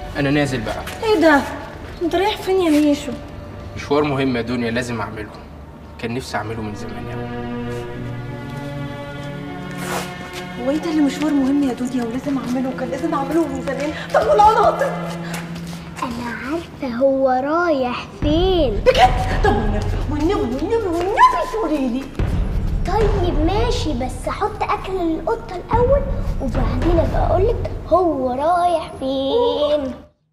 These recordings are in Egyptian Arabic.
انا نازل بقى ايه ده انت رايح فين يا ميشو مشوار مهم يا دنيا لازم اعمله كان نفسي اعمله من زمان يعني هو ايه ده اللي مشوار مهم يا دنيا ولازم اعمله وكان لازم اعمله من زمان طب والعناصر انا عارفه هو رايح فين بجد طب والنبي والنبي والنبي والنبي تقولي لي طيب ماشي بس حط اكل للقطه الاول وبعدين ابقى اقولك هو رايح فين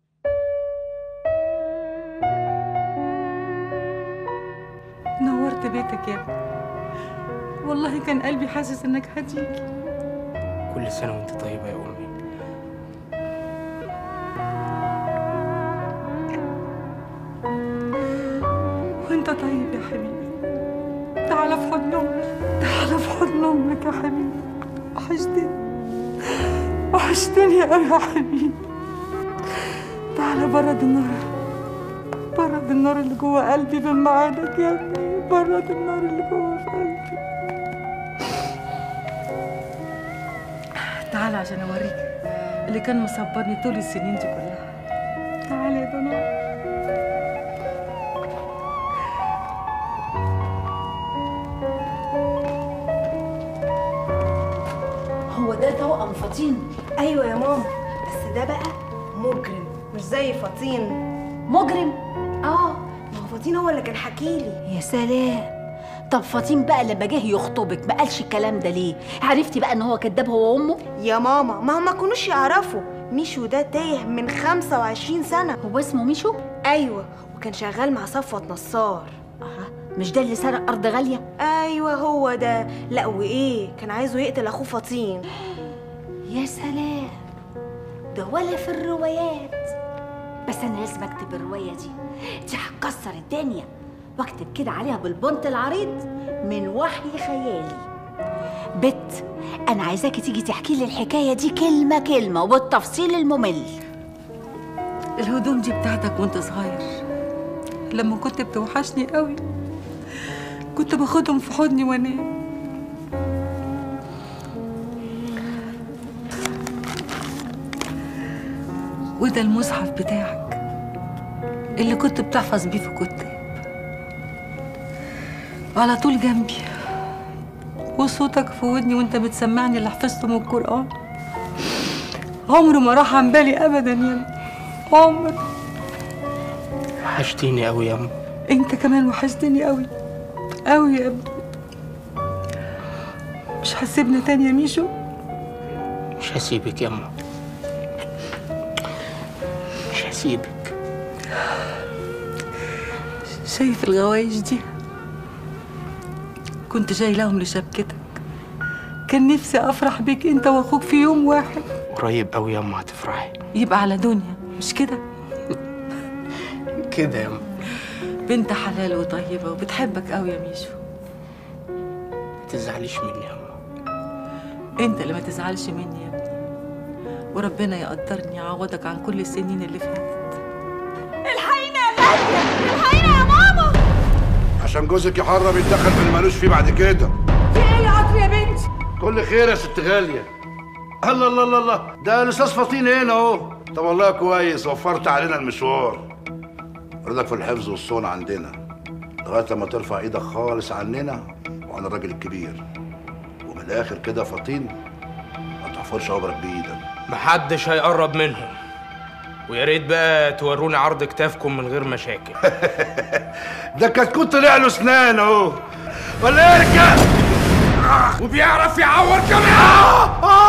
نورت بيتك يا ابني والله كان قلبي حاسس انك هتيجي كل سنه وانت طيبه يا امي وانت طيب يا حبيبي تعال في حضن امك تعال في حضن امك يا حبيبي وحشتني وحشتني قوي يا حبيبي تعال برد النار برد النار اللي جوه قلبي بمعادك يا ابني برد النار اللي جوه في قلبي تعال عشان اوريك اللي كان مصبرني طول السنين دي كلها تعال يا دنيا هو ده توأم فطين ايوه يا ماما بس ده بقى مجرم مش زي فطين مجرم اه ما هو فطين هو اللي كان حكيلي يا سلام طب فطين بقى لما جه يخطبك ما قالش الكلام ده ليه عرفتي بقى ان هو كذاب هو وامه يا ماما ما هم ما كانوش يعرفوا ميشو ده تايه من 25 سنة هو اسمه ميشو ايوه وكان شغال مع صفوت نصار أها مش ده اللي سرق ارض غاليه ايوه هو ده لا وايه كان عايزه يقتل اخوه فطين يا سلام ده ولا في الروايات بس انا لازم اكتب الروايه دي دي هتكسر الدنيا واكتب كده عليها بالبنط العريض من وحي خيالي بت انا عايزاكي تيجي تحكي لي الحكايه دي كلمه كلمه وبالتفصيل الممل الهدوم دي بتاعتك وانت صغير لما كنت بتوحشني قوي كنت باخدهم في حضني وانام وده المصحف بتاعك اللي كنت بتحفظ بيه في كتاب على طول جنبي وصوتك في ودني وانت بتسمعني اللي حفظته من القرآن عمره ما راح عن بالي ابدا يا ابني عمر وحشتيني قوي يا ام انت كمان وحشتني قوي قوي يا ابني مش هتسيبنا تاني يا ميشو مش هسيبك يا ام مش هسيبك شايف الغوايش دي كنت شايلاهم لشبكتك كان نفسي افرح بيك انت واخوك في يوم واحد قريب قوي يا ام هتفرحي يبقى على دنيا مش كده كده يا ام بنت حلال وطيبة وبتحبك قوي يا ميشو ما تزعليش مني يا ام انت اللي ما تزعلش مني يا ابني وربنا يقدرني يعوضك عن كل السنين اللي فاتت عشان جوزك يحرم يتدخل في اللي مالوش فيه بعد كده في ايه يا عطر يا بنتي كل خير يا ست غاليه الله الله الله الله ده الاستاذ فطين هنا اهو طب والله كويس وفرت علينا المشوار رضاك في الحفظ والصون عندنا لغايه لما ترفع ايدك خالص عننا وعن الراجل الكبير ومن الاخر كده يا فطين ما تحفرش قبرك بايدك محدش هيقرب منهم ويا ريت بقى توروني عرض كتافكم من غير مشاكل ده كتكوت طلع له اسنان اهو ولا اركب وبيعرف يعور كمان